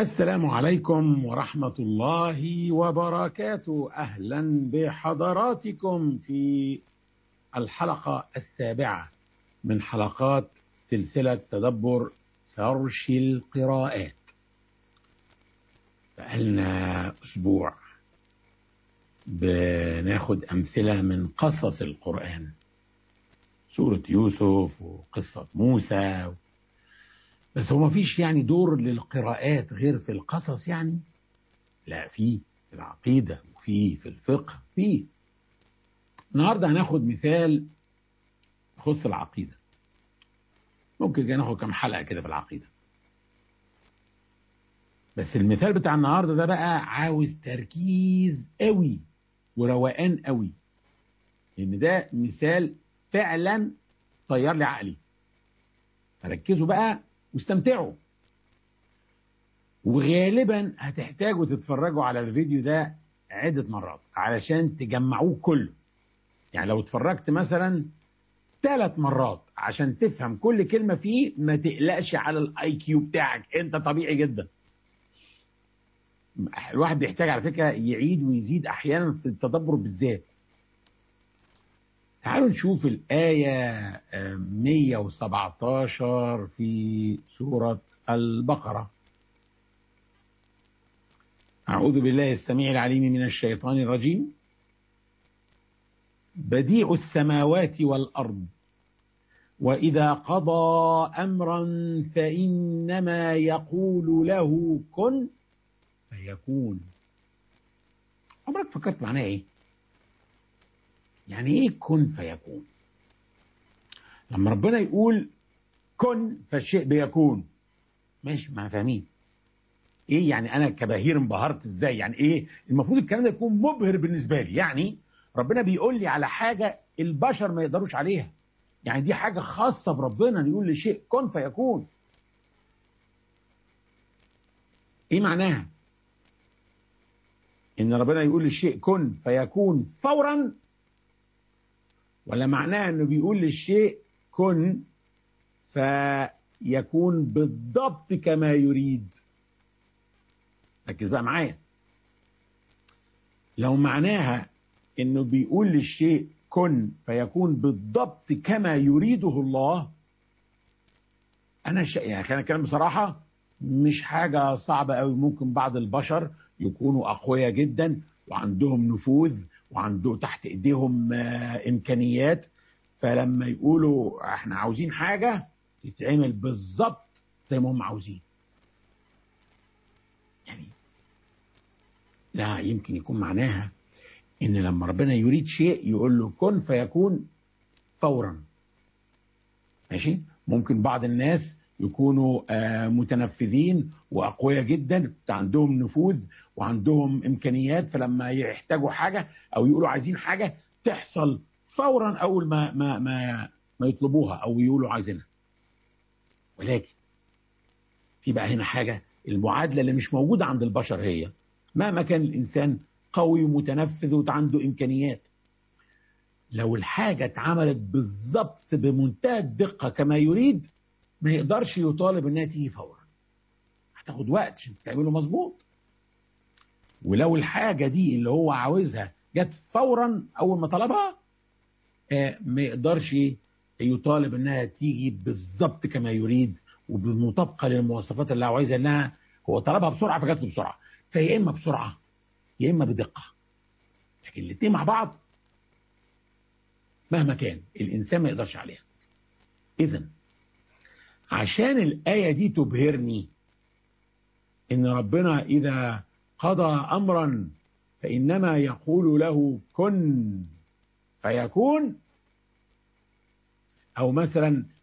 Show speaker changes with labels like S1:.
S1: السلام عليكم ورحمة الله وبركاته أهلا بحضراتكم في الحلقة السابعة من حلقات سلسلة تدبر فرش القراءات بقالنا أسبوع بناخد أمثلة من قصص القرآن سورة يوسف وقصة موسى بس هو مفيش يعني دور للقراءات غير في القصص يعني لا في في العقيدة وفي في الفقه في النهاردة هناخد مثال يخص العقيدة ممكن ناخد كام حلقة كده في العقيدة بس المثال بتاع النهاردة ده بقى عاوز تركيز قوي وروقان قوي لان ده مثال فعلا طير لي عقلي فركزوا بقى واستمتعوا وغالبا هتحتاجوا تتفرجوا على الفيديو ده عدة مرات علشان تجمعوه كله يعني لو اتفرجت مثلا ثلاث مرات عشان تفهم كل كلمة فيه ما تقلقش على الاي كيو بتاعك انت طبيعي جدا الواحد بيحتاج على فكرة يعيد ويزيد احيانا في التدبر بالذات تعالوا نشوف الآية 117 في سورة البقرة أعوذ بالله السميع العليم من الشيطان الرجيم بديع السماوات والأرض وإذا قضى أمرا فإنما يقول له كن فيكون عمرك فكرت معناه إيه؟ يعني ايه كن فيكون لما ربنا يقول كن فالشيء بيكون ماشي ما فاهمين ايه يعني انا كبهير انبهرت ازاي يعني ايه المفروض الكلام ده يكون مبهر بالنسبه لي يعني ربنا بيقول لي على حاجه البشر ما يقدروش عليها يعني دي حاجه خاصه بربنا يقول لي شيء كن فيكون ايه معناها ان ربنا يقول للشيء كن فيكون فورا ولا معناه انه بيقول للشيء كن فيكون بالضبط كما يريد ركز بقى معايا لو معناها انه بيقول للشيء كن فيكون بالضبط كما يريده الله انا ش... يعني خلينا نتكلم بصراحه مش حاجه صعبه قوي ممكن بعض البشر يكونوا اقوياء جدا وعندهم نفوذ وعنده تحت ايديهم امكانيات فلما يقولوا احنا عاوزين حاجه تتعمل بالظبط زي ما هم عاوزين يعني لا يمكن يكون معناها ان لما ربنا يريد شيء يقول له كن فيكون فورا ماشي ممكن بعض الناس يكونوا متنفذين واقوياء جدا عندهم نفوذ وعندهم امكانيات فلما يحتاجوا حاجه او يقولوا عايزين حاجه تحصل فورا اول ما ما ما, ما يطلبوها او يقولوا عايزينها ولكن في بقى هنا حاجه المعادله اللي مش موجوده عند البشر هي مهما كان الانسان قوي ومتنفذ وعنده امكانيات لو الحاجه اتعملت بالظبط بمنتهى الدقه كما يريد ما يقدرش يطالب انها تيجي فورا هتاخد وقت عشان تعمله مظبوط ولو الحاجة دي اللي هو عاوزها جت فورا أول ما طلبها آه ما يقدرش يطالب انها تيجي بالظبط كما يريد وبالمطابقة للمواصفات اللي هو عايزها انها هو طلبها بسرعة فجات له بسرعة فيا اما بسرعة يا اما بدقة لكن الاثنين مع بعض مهما كان الانسان ما يقدرش عليها اذا عشان الآية دي تبهرني إن ربنا إذا قضى أمرا فإنما يقول له كن فيكون أو مثلا